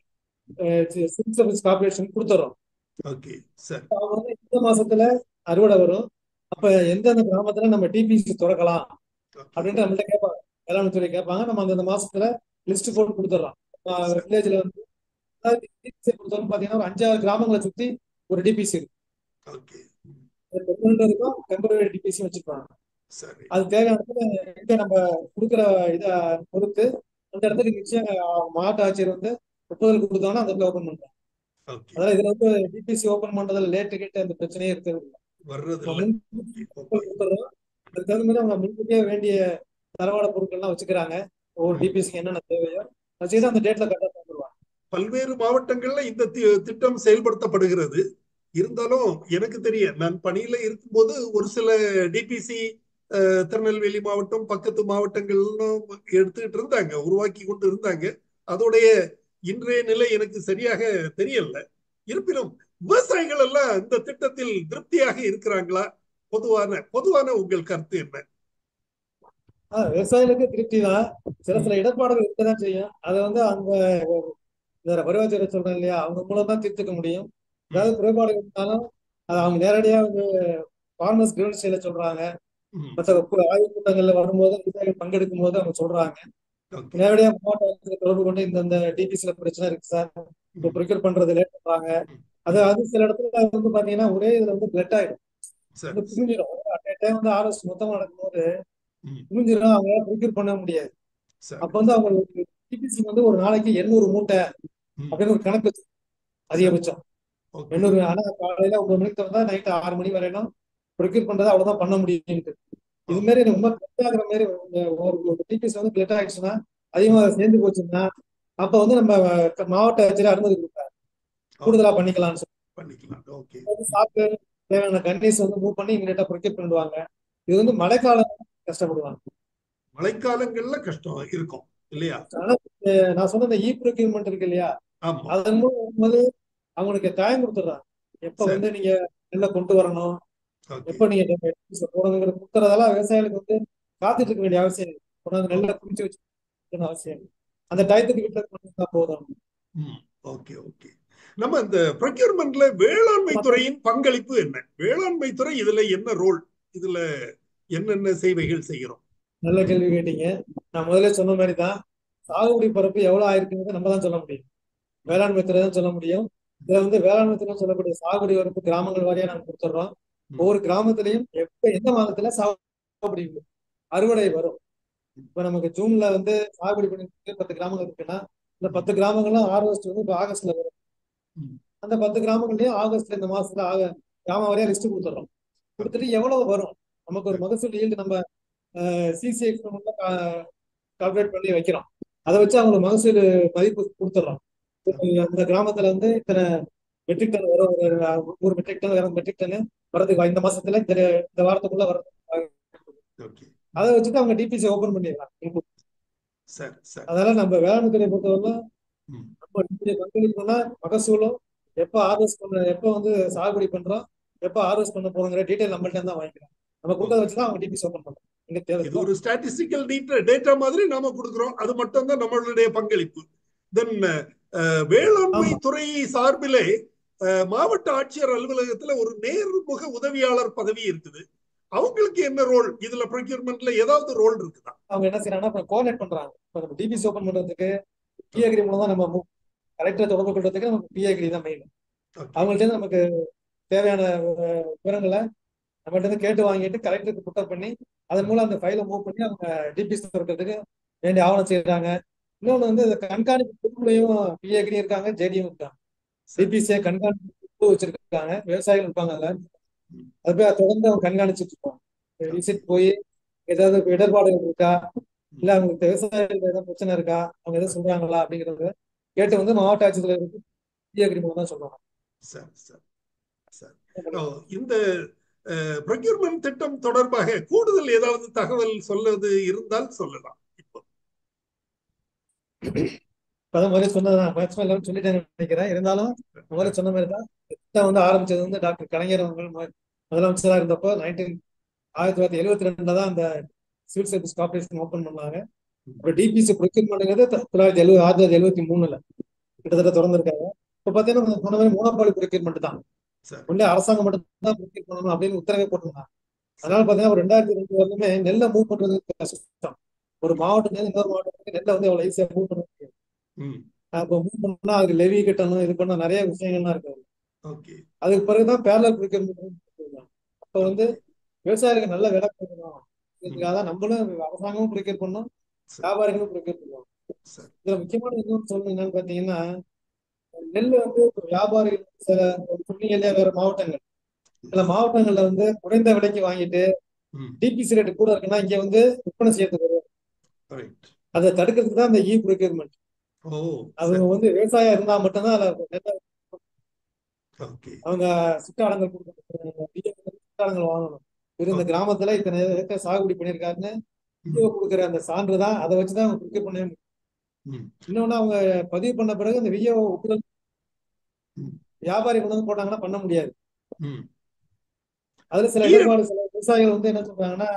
சிவில் சர்வீஸ் கார்பரேஷன் கொடுத்துறோம் ஓகே சரி அவங்க வந்து இந்த மாசத்துல அறுவடை வரும் அப்ப எந்தெந்த கிராமத்துல நம்ம டிபிசி திறக்கலாம் ஓகே அப்படின்ட்டு நம்மள்ட்ட கேட்பாங்க வேளாண் துறை கேட்பாங்க நம்ம அந்தந்த மாசத்துல லிஸ்ட் போட்டு கொடுத்துட்றோம் சரி வில்லேஜ்ல வந்து அதாவது டிபிசி பொறுத்தவரை பாத்தீங்கன்னா ஒரு அஞ்சாறு கிராமங்களை சுத்தி ஒரு டிபிசி இருக்கு ஓகே ம், பெர்மனண்ட் இருக்கும் டெம்பரரி டிபிசி வச்சிருப்பாங்க சரி அது தேவையான இடத்துல எங்க நம்ம கொடுக்குற இதை பொறுத்து அந்த இடத்துக்கு நிச்சயம் அஹ், மாவட்ட ஆட்சியர் வந்து ஒப்புதல் கொடுத்தோம்னா அந்த இடத்துல ஓபன் பண்றோம் ஓகே அதனால இதுல வந்து டிபிசி ஓபன் பண்றதுல லேட்டு கேட்டு அந்த பிரச்சனையே இருக்கிறது இல்லை வர்றது நம்ம இல்ல முன்கூட்டி ஓகே ஒப்புதல் ஓகே கொடுத்துறோம் அதுக்கு தகுந்த மாதிரி அவங்க முன்கூட்டியே வேண்டிய தளவாட பொருட்கள்லாம் வச்சுக்கிறாங்க ஒவ்வொரு ம். டிபிசிக்கு என்னென்ன தேவையோ வச்சுக்கிட்டு அந்த டேட்ல கரெக்டாக தந்துருவாங்க பல்வேறு மாவட்டங்கள்ல இந்த தி- திட்டம் செயல்படுத்தப்படுகிறது இருந்தாலும் எனக்கு தெரிய நான் பணியில இருக்கும்போது ஒரு சில டிபிசி திருநெல்வேலி மாவட்டம் பக்கத்து மாவட்டங்கள்லாம் எடுத்துக்கிட்டு இருந்தாங்க உருவாக்கி கொண்டு இருந்தாங்க அதோடைய இன்றைய நிலை எனக்கு சரியாக தெரியல இருப்பினும் விவசாயிகள் எல்லாம் இந்த திட்டத்தில் திருப்தியாக இருக்கிறாங்களா பொதுவான பொதுவான உங்கள் கருத்து என்ன ஆஹ் விவசாயிகளுக்கு திருப்தி தான் சில ம், சில இடர்பாடுகள் இருக்கதான் செய்யும் அதை வந்து அவங்க வேற வருவாய்த்துறை சொல்றேன் இல்லையா அவங்க மூலம் தான் தீர்த்துக்க முடியும் ம், ஏதாவது குறைபாடுகள் இருந்தாலும் அதை அவங்க நேரடியா வந்து ஃபார்மர்ஸ் கிரவுண்ட் செய்ய சொல்றாங்க ம். மற்ற கு- ஆய்வுக் கூட்டங்கள்ல வரும்போது விவசாயிகள் பங்கெடுக்கும் போது அவங்க சொல்றாங்க ஓகே நேரடியா மாவட்ட ஆட்சியரை தொடர்பு கொண்டு இந்த இந்த டிபிசில பிரச்சனை இருக்கு சார் இப்போ ம், ப்ரிக்கர் பண்றது லேட் பண்றாங்க ம், அது ம். அது சில இடத்துல வந்து பாத்தீங்கன்னா ஒரே இதுல வந்து பிளட் ஆயிடும் சரி வந்து சரி புரிஞ்சிடும் அட் டைம் வந்து ஆர்எஸ் மொத்தமா நடக்கும்போது ம், புரிஞ்சிடும் அவங்களால ப்ரிக்கர் பண்ண முடியாது சரி அப்ப வந்து அவங்க டிபிசி வந்து ஒரு நாளைக்கு எண்ணூறு மூட்டை ம், அப்படின்னு ஒரு கணக்கு வச்சு சரி அதிகபட்சம் ஓகே எண்ணூறு ஆனா காலையில ஒன்பது மணிக்கு திறந்தா நைட்டு ஆறு மணி வரையிலும் ப்ரிக்கர் பண்றது அவ்வளவுதான் பண்ண முடியும்ட்டு ஓ இது மாதிரி ரொம்ப பிளட் ஆகுற மாதிரி ஒரு ஒரு டிபிசி வந்து பிளட் ஆயிடுச்சுன்னா அதிகமா சேர்ந்து போச்சுன்னா அப்ப வந்து நம்ம மாவட்ட ஆட்சியர் அனுமதி கொடுப்பாரு ஓ கூடுதலா பண்ணிக்கலாம்னு சொல்லி பண்ணிக்கலாம் ஓகே வந்து சாப்பிட்டு தேவையான கன்னிஸ் வந்து மூவ் பண்ணி இமீடியட்டா ப்ரொக்யூர் பண்ணிடுவாங்க இது வந்து மழைக்காலம் கஷ்டப்படுவாங்க மழைக்காலங்கள்ல கஷ்டம் இருக்கும் இல்லையா ஆனா அஹ் நான் சொன்ன இந்த இ ப்ரொக்யூர்மெண்ட் இருக்கு இல்லையா ஆமா அதன் மூலம் வரும்போது அவங்களுக்கு டைம் கொடுத்துட்றாங்க எப்ப சரி வந்து நீங்க நெல்லை கொண்டு வரணும் ஓகே எப்ப நீங்க போடணுங்கிறது கொடுக்கறதெல்லாம் விவசாயிகளுக்கு வந்து காத்துட்டு இருக்க வேண்டிய அவசியம் இல்லை கொண்டாந்து நெல்லை குடிச்சு வச்சு அவசியம் இல்லை அந்த டயத்துக்கு வீட்டுல பண்ணிருந்தா போதும் ம் ஓகே ஓகே நம்ம இந்த ப்ரொக்யூர்மெண்ட்ல வேளாண்மை துறையின் பங்களிப்பு என்ன வேளாண்மை துறை இதுல என்ன ரோல் இதுல என்னென்ன சேவைகள் செய்கிறோம் நல்ல கேள்வி கேட்டீங்க நான் முதல்ல சொன்ன மாதிரி தான் சாகுபடி பரப்பு எவ்வளவு ஆயிருக்குங்கிறத நம்ம தான் சொல்ல முடியும் வேளாண்மை துறை தான் சொல்ல முடியும் இதுல வந்து வேளாண்மை துறை சொல்லக்கூடிய சாகுபடி வரப்பு கிராமங்கள் வாரியா நாங்க கொடுத்துட்றோம் ம், ஒவ்வொரு கிராமத்திலையும் எப்ப எந்த மாதத்துல சாகுபடி அறுவடை வரும் இப்ப நமக்கு ஜூன்ல வந்து சாகுபடி பண்ணி பத்து கிராமங்கள் இருக்குன்னா இந்த பத்து கிராமங்களும் ஆகஸ்ட் வந்து இப்ப ஆகஸ்ட்ல வரும் ம், அந்த பத்து கிராமங்கள்லயும் ஆகஸ்ட்ல இந்த மாசத்துல ஆக கிராம வாரியா லிஸ்ட் கொடுத்துட்றோம் ஓகே கொடுத்துட்டு எவ்வளவு வரும் நமக்கு ஒரு மகசூல் ஈல்டு நம்ம சிசிஎக்ஸ் கால்குலேட் பண்ணி வைக்கிறோம் அதை வச்சு அவங்களுக்கு மகசூல் மதிப்பு கொடுத்துட்றோம் அந்த கிராமத்துல வந்து இத்தனை மெட்ரிக் டன் வரும் ஒரு ஒரு மெட்ரிக் டன் இரண்டு மெட்ரிக் டன் வரதுக்கு வா- இந்த மாசத்துல இந்த இந்த வாரத்துக்குள்ள வரும் ஓகே அதை வச்சுட்டு அவங்க டிபிசி ஓபன் பண்ணிடலாம் சரி சரி அதனால நம்ம வேளாண் துறை பொறுத்தவரை ம். நம்ம இந்திய பங்களிப்புனா மகசூலும் எப்போ ஹார்வெஸ்ட் பண்ண எப்போ வந்து சாகுபடி பண்றோம் எப்போ ஹார்வெஸ்ட் பண்ண போறோங்கிற டீடைல் நம்மள்ட்ட தான் வாங்கிக்கிறோம் நம்ம கொடுத்தத வச்சு தான் அவங்க டிபிசி ஓபன் பண்றோம் இங்க தேவை இது ஒரு ஸ்டாட்டிஸ்டிக்கல் டேட்டா மாதிரி நாம கொடுக்கிறோம் அது மட்டும் தான் நம்மளுடைய பங்களிப்பு தென் வேளாண்மை ஆமா. துறை சார்பிலே அஹ், மாவட்ட ஆட்சியர் அலுவலகத்துல ஒரு நேர்முக உதவியாளர் பதவி இருக்குது அவங்களுக்கு என்ன ரோல் இதுல ப்ரொக்யூர்மெண்ட்ல ஏதாவது ரோல் இருக்குதா அவங்க என்ன செய்யறாங்கன்னா கோஆர்டினேட் பண்றாங்க இப்போ நம்ம டிபிசி ஓபன் பண்றதுக்கு பிஏகிரி மூலம் தான் நம்ம கரெக்டா தொடர்பு கொள்றதுக்கு நமக்கு பிஏகிரி தான் மெயின் Okay. அவங்கள்ட்ட இருந்து நமக்கு தேவையான அஹ், விவரங்களை நம்மள்ட்ட இருந்து கேட்டு வாங்கிட்டு கலெக்டருக்கு புட்டப் பண்ணி அதன் மூலம் அந்த ஃபைலை மூவ் பண்ணி அவங்க டிபிசி திறக்கிறதுக்கு வேண்டிய ஆவணம் செய்யறாங்க இன்னொன்று வந்து இந்த கண்காணிப்பு குழுலையும் பிஏகிரி இருக்காங்க ஜேடியும் இருக்காங்க டிபிசியை கண்காணிப்பு குழு வச்சிருக்காங்க விவசாயிகள் இருப்பாங்க அதுல அது போய் அதை தொடர்ந்து அவங்க கண்காணிச்சுட்டு இருப்பாங்க விசிட் போய் ஏதாவது இடர்பாடுகள் இருக்கா இல்ல அவங்களுக்கு விவசாயிகள் ஏதாவது பிரச்சனை இருக்கா அவங்க எதாவது சொல்றாங்களா அப்படிங்கறத கேட்டு வந்து மாவட்ட ஆட்சித்தலைவருக்கு பிஏகிரி மூலம் தான் சொல்றாங்க சரி சரி சரி ஓ, இந்த ப்ரொக்யூர்மெண்ட் திட்டம் தொடர்பாக கூடுதல் ஏதாவது தகவல் சொல்வது இருந்தால் சொல்லலாம் இப்போ இப்பதான் முதல்ல சொன்னதுதான் மேக்ஸிமம் எல்லாரும் சொல்லிட்டேன்னு நினைக்கிறேன் இருந்தாலும் முதல்ல சொன்ன மாதிரி தான் திட்டம் வந்து ஆரம்பிச்சது வந்து டாக்டர் கலைஞர் அவர்கள் மு- முதலமைச்சரா இருந்தப்போ நைன்டீன் ஆயிரத்தி தொள்ளாயிரத்தி எழுபத்தி ரெண்டுல தான் அந்த சிவில் சர்வீஸ் கார்பரேஷன் ஓபன் பண்ணாங்க அப்புறம் டிபிசி ப்ரொக்யூர்மெண்ட்ங்கிறது தொள்ளாயிரத்தி எழுபது ஆயிரத்தி தொள்ளாயிரத்தி எழுபத்தி மூணுல கிட்டத்தட்ட திறந்திருக்காங்க இப்போ பார்த்தீங்கன்னா சொன்ன மாதிரி மூணாப்பாளி ப்ரொக்யூர்மெண்ட் தான் சரி ஒன்லி அரசாங்கம் மட்டும் தான் ப்ரொக்யூர் பண்ணணும் அப்படின்னு உத்தரவே போட்டிருந்தாங்க அதனால பார்த்தீங்கன்னா ஒரு ரெண்டாயிரத்தி ரெண்டு வரலுமே நெல்லை மூவ் பண்றது கஷ்டம் ஒரு மாவட்டத்துல இருந்து இன்னொரு மாவட்டத்துக்கு நெல்லை வந்து அவ்வளவு ஈஸியா மூவ் பண்ண முடியாது ம் அப்போ மூவ் பண்ணா அதுக்கு லெவி கட்டணும் இது பண்ண நிறைய விஷயங்கள்லாம் இருக்கு ஓகே அதுக்கு பிறகுதான் பேரலல் ப்ரொக்யூர்மெண்ட் அப்போ வந்து விவசாயிகளுக்கு நல்ல விலை கொடுக்கணும் இதுக்காக தான் நம்மளும் அரசாங்கமும் ப்ரொக்யூர் பண்ணோம் சரி வியாபாரிகளும் ப்ரொக்யூர் பண்ணுவோம் சரி இதுல முக்கியமான இன்னொன்று சொல்லணும் என்னன்னு பாத்தீங்கன்னா நெல் வந்து இப்ப வியாபாரிகள் சில சொன்னீங்க இல்லையா வேற மாவட்டங்கள் சில மாவட்டங்கள்ல வந்து குறைந்த விலைக்கு வாங்கிட்டு ம் டிபிசி ரேட் கூட இருக்குன்னா இங்க வந்து விற்பனை செய்யறதுக்கு வரும் ரைட் அதை தடுக்கிறதுக்கு தான் இந்த இ ப்ரொக்யூர்மெண்ட் ஓ அது சரி வந்து விவசாயம் இருந்தா மட்டும்தான் அதுல நெல்லை ஓகே அவங்க சிட்டாளங்கள் கொடுக்கணும் சிட்டாளங்கள் வாங்கணும் இவர் இந்த கிராமத்துல இத்தனை ஏக்கர் சாகுபடி பண்ணியிருக்காருன்னு விஓ கொடுக்குற அந்த சான்று தான் அதை வச்சுதான் அவங்க ப்ரொக்யூர் பண்ணவே முடியும் ம் இன்னொன்னு அவங்க பதிவு பண்ண பிறகு அந்த விஓ ஒப்புதல் ம். வியாபாரி கொண்டு வந்து போட்டாங்கன்னா பண்ண முடியாது ம் அதுல சில ஈர- இடர்பாடு சில விவசாயிகள் வந்து என்ன சொல்றாங்கன்னா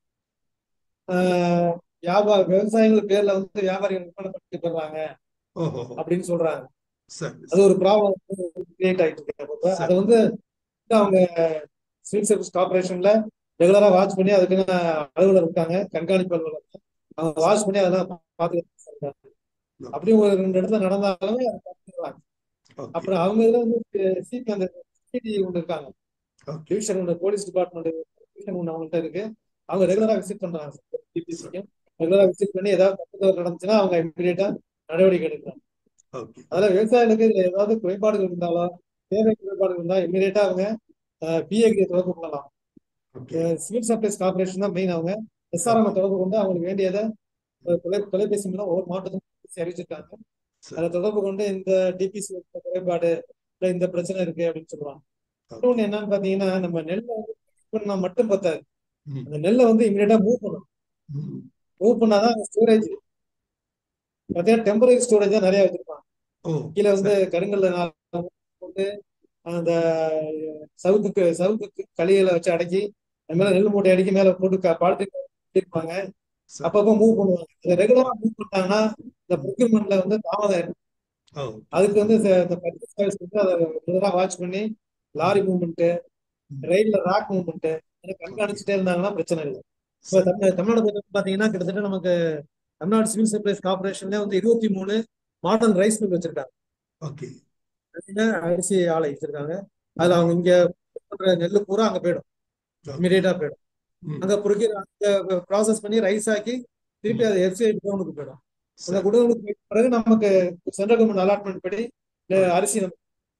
ஆஹ் வியாபார விவசாயிகள் பேர்ல வந்து வியாபாரிகள் விற்பனை பண்ணிட்டு போடுறாங்க ஓஹோ அப்படின்னு சொல்றாங்க சரி அது ஒரு ப்ராப்ளம் கிரியேட் ஆயிட்டு இருக்கு அப்ப சரி. அதை வந்து அவங்க சிவில் சர்வீஸ் கார்பரேஷன்ல ரெகுலரா வாட்ச் பண்ணி அதுக்குன்னு அலுவலர் இருக்காங்க கண்காணிப்பு அலுவலர் அவங்க வாட்ச் பண்ணி அதெல்லாம் பார்த்துக்கிட்டு அப்படியும் ஒரு ரெண்டு இடத்துல நடந்தாலுமே அதை பார்த்துக்கிறாங்க ஓகே அப்புறம் அவங்க இதுல வந்து சிபி அந்த சிடி ஒன்று இருக்காங்க ஓகே டிவிஷன் ஒன்று போலீஸ் டிபார்ட்மெண்ட் டிவிஷன் ஒன்று அவங்கள்ட்ட இருக்கு அவங்க ரெகுலரா விசிட் பண்றாங்க டிபிசிக்கு ரெகுலரா விசிட் பண்ணி ஏதாவது தப்பு தவறு நடந்துச்சுன்னா அவங்க இமீடியட்டா நடவடிக்கை எடுக்கிறாங்க ஓகே அதுல விவசாயிகளுக்கு இதுல ஏதாவது குறைபாடுகள் இருந்தாலோ தேவை குறைபாடுகள் இருந்தா இமீடியட்டா அவங்க பிஏக்கு தொடர்பு கொள்ளலாம் ஓகே சிவில் சப்ளைஸ் கார்பரேஷன் தான் மெயின் அவங்க எஸ்ஆர்எம் தொடர்பு கொண்டு அவங்களுக்கு வேண்டியதை அஹ், தொலை தொலைபேசி மூலம் ஒவ்வொரு மாவட்டத்துக்கும் அறிவிச்சிருக்காங்க சரி அதை தொடர்பு கொண்டு இந்த டிபிசி குறைபாடு இல்ல இந்த பிரச்சனை இருக்கு அப்படின்னு சொல்லுவாங்க ஓகே இன்னொன்னு என்னன்னு பாத்தீங்கன்னா நம்ம நெல்லை வந்து பண்ணா மட்டும் பத்தாது ம் அந்த நெல்லை வந்து இமீடியட்டா மூவ் பண்ணணும் ம் மூவ் பண்ணாதான் ஸ்டோரேஜ் பார்த்தீங்கன்னா டெம்பரரி ஸ்டோரேஜ் தான் நிறைய வச்சிருப்பாங்க ஓ கீழே வந்து கருங்கல்ல நாலு போட்டு அந்த சவுக்கு சவுக்கு களிகளை வச்சு அடக்கி அது மேல நெல் மூட்டை அடிக்கி மேல போட்டு பாலத்துக்கு இருப்பாங்க சரி அப்பப்போ மூவ் பண்ணுவாங்க அதை ரெகுலரா மூவ் பண்ணாங்கன்னா இந்த ப்ரொக்யூர்மெண்ட்ல வந்து தாமதம் இருக்கும் ஓ அதுக்கு வந்து இந்த இந்த பர்ச்சேஸ் சர்வீஸ் வந்து அதை ரெகுலரா வாட்ச் பண்ணி லாரி மூவ்மெண்ட் ரயில்ல ராக் மூவ்மெண்ட் கண்காணிச்சுட்டே இருந்தாங்கன்னா பிரச்சனை இல்லை இப்போ சரி தமிழ் தமிழ்நாடு பொறுத்தவரைக்கும் பாத்தீங்கன்னா கிட்டத்தட்ட நமக்கு தமிழ்நாடு சிவில் சப்ளைஸ் கார்பரேஷன்ல வந்து இருபத்தி மூணு மாடர்ன் ரைஸ் மில் வச்சிருக்காங்க ஓகே பார்த்தீங்கன்னா அரிசி ஆலை வச்சிருக்காங்க அதுல அவங்க இங்க பண்ற நெல்லு பூரா அங்க போயிடும் இமீடியட்டா போயிடும் ம் அங்க பொறுக்கி அங்க ப்ராசஸ் பண்ணி ரைஸ் ஆக்கி திருப்பி அது எஃப்சிஐ குடோனுக்கு போயிடும் அந்த சரி குடோனுக்கு போயிட்ட பிறகு நமக்கு சென்ட்ரல் கவர்மெண்ட் அலாட்மெண்ட் படி இந்த அரிசி நம்ம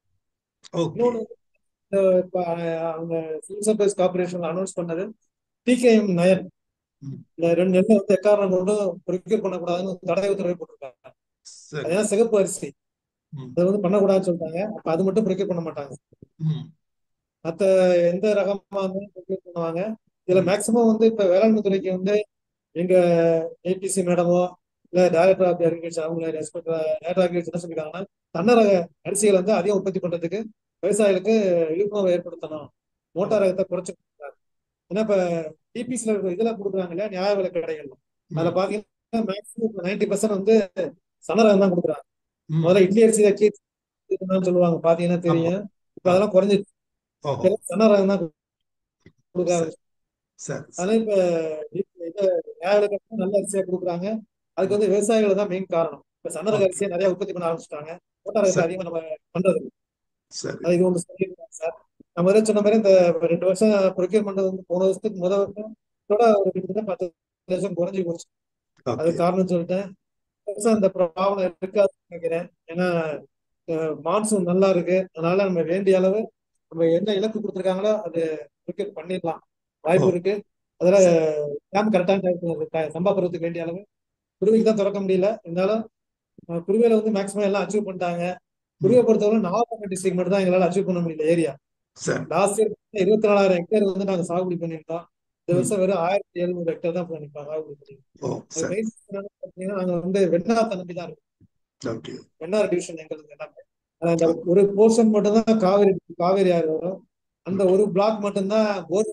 ஓகே இன்னொன்று இந்த இப்ப, அஹ், அவங்க சிவில் சப்ளைஸ் கார்பரேஷன் அனௌன்ஸ் பண்ணது டிகேஎம் நயன் ம். இந்த ரெண்டு நெல்லை வந்து எக்காரணம் கொண்டும் ப்ரொக்யூர் பண்ணக்கூடாதுன்னு தடை உத்தரவை போட்டிருக்காங்க சரி அதெல்லாம் சிகப்பு அரிசி ம், அதை வந்து பண்ணக்கூடாதுன்னு சொல்லிட்டாங்க அப்ப அது மட்டும் ப்ரொக்யூர் பண்ண மாட்டாங்க ம், மத்த எந்த ரகமா இருந்தாலும் ப்ரொக்யூர் பண்ணுவாங்க இதுல ம், மேக்சிமம் வந்து இப்ப வேளாண்மை துறைக்கு வந்து எங்க ஏபிசி மேடமோ இல்ல டைரக்டர் ஆஃப் அக்ரிகல்ச்சர் அவங்க ரெஸ்பெக்ட் டைரக்டர் அக்ரிகல்ச்சர் என்ன சொல்லிருக்காங்கன்னா தன்னரக அரிசிகளை வந்து அதிகம் உற்பத்தி பண்றதுக்கு விவசாயிகளுக்கு விழிப்புணர்வு ஏற்படுத்தணும் மோட்டார் ரகத்தை குறைச்சு கொடுக்குறாங்க. ஏன்னா இப்ப டிபிசில இதுல கொடுக்குறாங்க இல்லையா நியாய விலை கடைகள்ல அதுல ம், பாத்தீங்கன்னா மேக்ஸிமம் நைன்டி பர்சன்ட் வந்து சனரகம் தான் கொடுக்குறாங்க ம். முதல்ல இட்லி அரிசி தான் கீ சொல்லுவாங்க பாத்தீங்கன்னா ஆமா தெரியும் இப்ப ஆ, அதெல்லாம் குறைஞ்சி ஓஹோ சனரகம் தான் கொடுக்குறாங்க சரி சரி அதனால இப்ப இது இது நியாய விலை கடைகள் நல்ல அரிசியா கொடுக்குறாங்க அதுக்கு வந்து விவசாயிகள் தான் மெயின் காரணம் இப்ப சன்னரக ஓகே அரிசியை நிறைய உற்பத்தி பண்ண ஆரம்பிச்சிட்டாங்க மோட்டார் ரகத்தை சரி அதிகமா நம்ம பண்றது இல்ல. சரி அது இது ஒன்று சொல்லியிருக்காங்க சார் நம்ம முதல்ல சொன்ன மாதிரி இந்த ரெண்டு வருஷம் ப்ரொக்யூர்மெண்ட் வந்து போன வருஷத்துக்கு முதல் வருஷத்தோட ஒரு கிட்டத்தட்ட பத்து லட்சம் குறைஞ்சி போச்சு அது ஓகே காரணம் சொல்லிட்டேன் இந்த வருஷம் அந்த ப்ராப்ளம் இருக்காதுன்னு நினைக்கிறேன் ஏன்னா மான்சூன் நல்லா இருக்கு அதனால நம்ம வேண்டிய அளவு நம்ம என்ன இலக்கு கொடுத்துருக்காங்களோ அது ப்ரொக்யூர் பண்ணிடலாம் ஓ வாய்ப்பு இருக்கு அதில் சரி டேம் கரெக்டான டைம் சம்பா பருவத்துக்கு வேண்டிய அளவு குருவிக்கு தான் திறக்க முடியல இருந்தாலும் அஹ், குருவியில வந்து மேக்ஸிமம் எல்லாம் அச்சீவ் பண்ணிட்டாங்க ம் குருவியை பொறுத்தவரை நாகப்பட்டினம் டிஸ்ட்ரிக்ட் மட்டும் தான் எங்களால் அச்சீவ் பண்ண முடியல ஏரியா சரி லாஸ்ட் இயர் இருபத்தி நாலாயிரம் ஹெக்டேர் வந்து நாங்கள் சாகுபடி பண்ணியிருந்தோம் இந்த ம் வருஷம் வெறும் ஆயிரத்தி எழுநூறு ஹெக்டேர் தான் பண்ணிருக்கோம் சாகுபடி பண்ணிருக்கோம் ஓ அது சரி மெயின் பார்த்தீங்கன்னா நாங்கள் வந்து வெண்ணாத்தை நம்பி தான் இருக்கோம் ஓகே வெண்ணார் டிவிஷன் எங்களுக்கு எல்லாமே ஆனா அந்த ஓகே ஒரு போர்ஷன் மட்டும் தான் காவேரி காவேரி ஆறு வரும் அந்த ஓகே ஒரு பிளாக் மட்டும்தான் போர்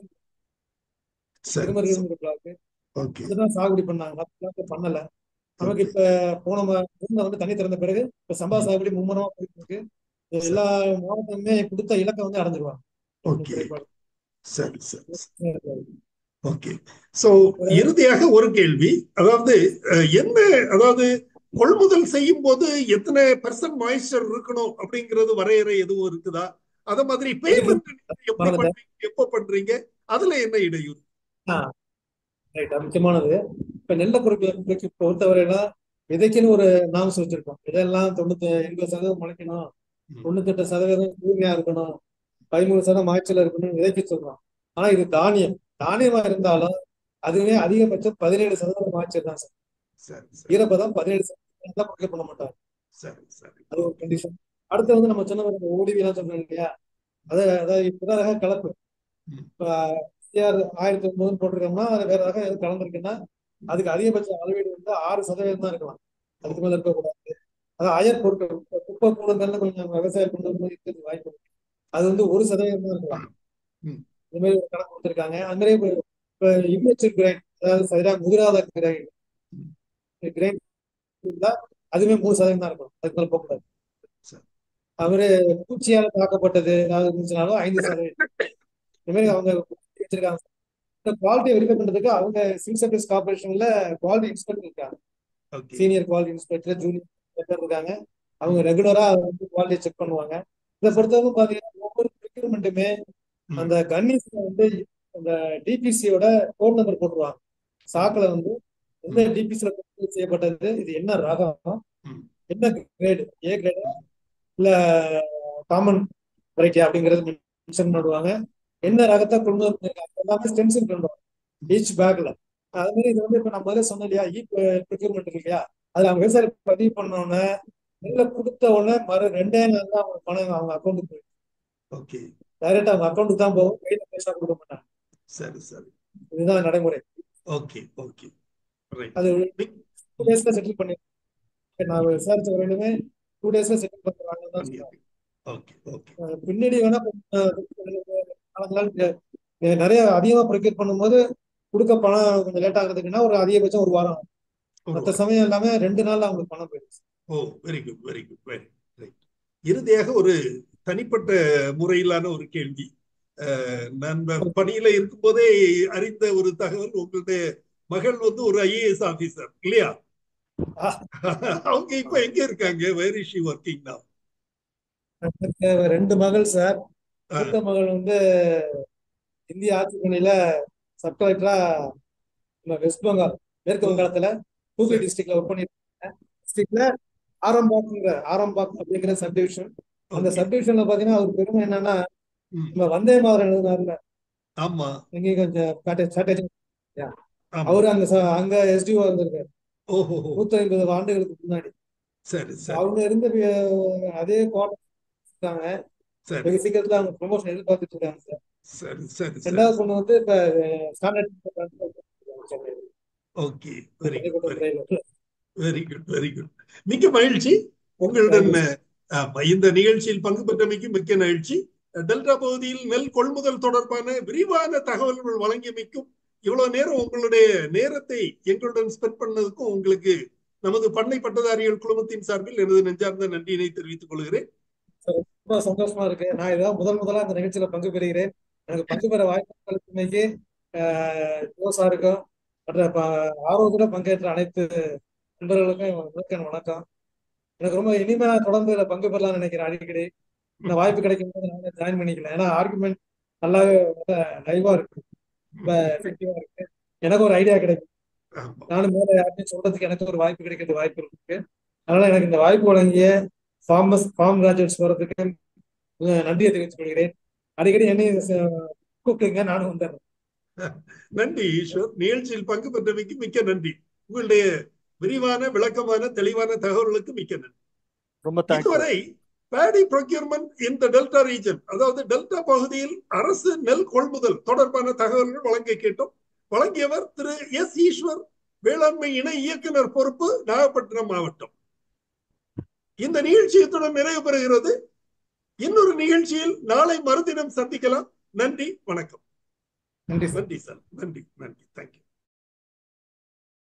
சரி திருமருகல் பிளாக் ஓகே அதுதான் சாகுபடி பண்ணாங்க மற்ற பிளாக் பண்ணல நமக்கு ஓகே இப்ப போன மா- ஜூன்ல வந்து தண்ணி திறந்த பிறகு இப்ப சம்பா ம் சாகுபடி மும்முரமா போயிட்டு இருக்கு சரி எல்லா மாவட்டமுமே கொடுத்த இலக்கை வந்து அடைஞ்சிருவாங்க ஒன்றும் ஓகே குறைபாடு சரி சரி சரி இருக்காது. ஓகே சோ ஒரு இறுதியாக ஒரு கேள்வி அதாவது அஹ், என்ன அதாவது கொள்முதல் செய்யும் போது எத்தனை பர்சன்ட் மாய்ஸ்சர் இருக்கணும் அப்படிங்கிறது வரையறை எதுவும் இருக்குதா அத மாதிரி இருக்கு பேமெண்ட் எப்படி மறந்துட்டேன் பண்றீங்க எப்போ பண்றீங்க அதுல என்ன இடையூறு ஆ ரைட் முக்கியமானது இப்ப நெல்லை பொறுத்த பொறுத்தவரையில விதைக்குன்னு ஒரு நாம்ஸ் வச்சிருக்கோம் இதெல்லாம் தொண்ணூத்தி எண்பது சதவீதம் முளைக்கணும் ம், தொண்ணூத்தெட்டு சதவீதம் தூய்மையா இருக்கணும் பதிமூணு சதவீதம் மாய்ச்சல் இருக்கணும் விதைக்க சொல்றோம் ஆனா இது தானியம் தானியமா இருந்தாலும் அதுவே அதிகபட்சம் பதினேழு சதவீதம் மாய்ச்சல் தான் சார் சரி சரி ஈரப்பதம் பதினேழு சதவீதம் தான் ப்ரொக்யூர் பண்ண மாட்டாங்க சரி சரி அது ஒரு ஓகே கண்டிஷன் அடுத்து வந்து நம்ம சொன்ன மாதிரி ஓடிவி எல்லாம் சொல்றோம் இல்லையா அது அதாவது புத ரக கலப்பு ம், இப்ப சிஆர் ஆயிரத்தி ஒன்பதுன்னு போட்டிருக்கோம்னா அது வேற ரகம் எதுவும் கலந்துருக்குன்னா அதுக்கு அதிகபட்ச அளவீடு வந்து ஆறு சதவீதம் தான் இருக்கலாம் ஓ அதுக்கு மேல இருக்கக்கூடாது அது அயர் பொருட்கள் இப்ப குப்பை கூடங்கள்ல கொஞ்சம் விவசாயம் கொண்டு வரும்போது இருக்கிறது வாய்ப்பு இருக்கு அது வந்து ஒரு சதவீதம் தான் இருக்கலாம் ம், இந்த மாதிரி ஒரு கணக்கு கொடுத்துருக்காங்க அந்த மாதிரி இப்ப இப்ப இம்மெச்சூர் கிரைன் அதாவது சரியா முதிராத கிரைன் ம், கிரைன் இருந்தா அதுவே மூணு சதவீதம் தான் இருக்கும் அதுக்கு மேல போகக்கூடாது சரி அவரு பூச்சியால தாக்கப்பட்டது ஏதாவது இருந்துச்சுனாலும் ஐந்து சதவீதம் இந்த மாதிரி அவங்க வச்சிருக்காங்க இந்த குவாலிட்டியை வெரிஃபை பண்றதுக்கு அவங்க சிவில் சர்வீஸ் கார்பரேஷன்ல குவாலிட்டி இன்ஸ்பெக்டர் இருக்காங்க okay senior quality inspector junior inspector இருக்காங்க அவங்க ரெகுலரா வந்து குவாலிட்டியை செக் பண்ணுவாங்க இதை சரி பொறுத்தவரை பாத்தீங்கன்னா ஒவ்வொரு ப்ரிக்யூர்மெண்ட்டுமே ம், அந்த கன்னிஸ்ல வந்து அந்த டிபிசியோட கோட் நம்பர் போட்டுருவாங்க ம், சாக்குல வந்து எந்த ம், டிபிசில செய்யப்பட்டது இது என்ன ரகம் ம், என்ன கிரேடு ஏ கிரேடு ம், இல்ல காமன் வெரைட்டி அப்படிங்கறது மென்ஷன் பண்ணுவாங்க என்ன ரகத்தை கொண்டு வந்திருக்காங்க எல்லாமே ஸ்டென்சில் பண்ணுவாங்க ம், ஈச் பேக்ல அது மாதிரி இது வந்து இப்ப நம்ம முதல்ல சொன்னோம் இல்லையா இ ப்ரொக்யூர்மெண்ட் இருக்கு இல்லையா அதுல அவங்க விவசாயி பதிவு பண்ண உடனே நெல்லை கொடுத்த உடனே மறு ரெண்டே நாள் தான் அவங்க பணம் அவங்க அக்கௌண்ட்டுக்கு போயிடும் ஓகே டைரக்டா அவங்க அக்கௌண்ட்டுக்கு தான் போகும் கையில பைசா கொடுக்க மாட்டாங்க சரி சரி இதுதான் நடைமுறை ஓகே ஓகே ரைட் அது டூ டேஸ்ல செட்டில் பண்ணி நான் விசாரிச்ச வரையிலுமே டூ டேஸ்ல செட்டில் பண்றாங்கன்னு தான் சொன்னாங்க ஓகே ஓகே அஹ் பின்னாடி வேணா கொஞ்சம் காலங்களால் நெ- நிறைய அதிகமா ப்ரொக்யூர் பண்ணும்போது கொடுக்க பணம் கொஞ்சம் லேட் ஆகுறதுக்குன்னா ஒரு அதிகபட்சம் ஒரு வாரம் ஆகும். ஒரு மற்ற வாரம் சமயம் எல்லாமே ரெண்டு நாள்ல அவங்களுக்கு பணம் போயிடுச்சு oh very good very good very right இறுதியாக ஒரு தனிப்பட்ட முறையிலான ஒரு கேள்வி அஹ், நான் ப- பணியில இருக்கும்போதே அறிந்த ஒரு தகவல் உங்களுடைய மகள் வந்து ஒரு ஐஏஎஸ் ஆபீசர் இல்லையா ஆஹ், அவங்க இப்ப எங்க இருக்காங்க where is she working now எனக்கு ரெண்டு மகள் சார் மூத்த மகள் வந்து இந்திய ஆட்சிப்பணியில சப் கலெக்டரா நம்ம வெஸ்ட் பெங்கால் மேற்கு வங்காளத்துல ஹூக்ளி சரி டிஸ்ட்ரிக்ட்ல ஒர்க் பண்ணிருக்கேன் டிஸ்ட்ரிக்ட்ல ஆரம்பாக்ங்கிற ஆரம்பாக் அப்படிங்கிற சப் டிவிஷன் அந்த ஓகே சப் டிவிஷன்ல பாத்தீங்கன்னா ஒரு பெருமை என்னன்னா ம் நம்ம வந்தே மாதிரம் எழுதினார்ல ஆமா எங்கேயும் கொஞ்சம் ஷார்டேஜ் ஆமா அவரு அங்க ச- அங்க எஸ்டிஓ இருந்திருக்காரு ஓஹோ நூத்தி ஐம்பது ஆண்டுகளுக்கு முன்னாடி சரி சரி அவங்க இருந்த வி- அதே கோட்டம் சரி வெகு சீக்கிரத்துல அவங்க ப்ரொமோஷன் எதிர்பார்த்துட்டு இருக்காங்க சார் சரி சரி சரி ரெண்டாவது பொண்ணு வந்து இப்ப ஸ்டாண்டர்ட் ஓகே வெரி குட் பள்ளிக்கூடம் very driver very good very good மிக்க மகிழ்ச்சி உங்களுடன் ஆமா, இந்த நிகழ்ச்சியில் பங்கு பெற்றமைக்கு மிக்க மகிழ்ச்சி டெல்டா பகுதியில் நெல் கொள்முதல் தொடர்பான விரிவான தகவல்கள் வழங்கியமைக்கும் இவ்வளவு நேரம் உங்களுடைய நேரத்தை எங்களுடன் ஸ்பெண்ட் பண்ணதுக்கும் உங்களுக்கு நமது பண்ணை பட்டதாரிகள் குழுமத்தின் சார்பில் எனது நெஞ்சார்ந்த நன்றியினை தெரிவித்துக் கொள்கிறேன் ரொம்ப சந்தோஷமா இருக்கு நான் இதான் முதல் முதலா இந்த நிகழ்ச்சியில பங்கு பெறுகிறேன் எனக்கு பங்கு பெற வாய்ப்பு அளித்தமைக்கு ஜோசாருக்கும் மற்ற ப- ஆர்வத்தோட பங்கேற்ற அனைத்து நண்பர்களுக்கும் முதற்கண் வணக்கம் எனக்கு ரொம்ப இனிமையா தொடர்ந்து இதுல பங்கு பெறலாம்னு நினைக்கிறேன் அடிக்கடி இந்த வாய்ப்பு கிடைக்கும் போது நானே ஜாயின் பண்ணிக்கலாம் ஏன்னா ஆர்குமெண்ட் நல்லாவே லைவா இருக்கு ரொம்ப எஃபெக்டிவா இருக்கு எனக்கு ஒரு ஐடியா கிடைக்கும் ஆமா. நானும் மேல யார்ட்டையும் சொல்றதுக்கு எனக்கு ஒரு வாய்ப்பு கிடைக்கிறது வாய்ப்பு இருக்கு அதனால எனக்கு இந்த வாய்ப்பு வழங்கிய ஃபார்மஸ் ஃபார்ம் கிராஜுவேட்ஸ் போறதுக்கு அஹ், நன்றியை தெரிவித்துக் கொள்கிறேன் அடிக்கடி என்னை கூப்பிடுங்க நானும் வந்துடுறேன் நன்றி ஈஸ்வர் நிகழ்ச்சியில் பங்கு பெற்றமைக்கு மிக்க நன்றி உங்களுடைய விரிவான விளக்கமான தெளிவான தகவல்களுக்கு மிக்க நன்றி ரொம்ப தேங்க்ஸ் இதுவரை பேடி ப்ரொக்யூர்மெண்ட் இந்த டெல்டா ரீஜன் அதாவது டெல்டா பகுதியில் அரசு நெல் கொள்முதல் தொடர்பான தகவல்கள் வழங்க கேட்டோம் வழங்கியவர் திரு எஸ் ஈஸ்வர் வேளாண்மை இணை இயக்குனர் பொறுப்பு நாகப்பட்டினம் மாவட்டம் இந்த நிகழ்ச்சி இத்துடன் நிறைவு பெறுகிறது இன்னொரு நிகழ்ச்சியில் நாளை மறுதினம் சந்திக்கலாம் நன்றி வணக்கம் நன்றி சார் நன்றி சார் நன்றி நன்றி தேங்க்யூ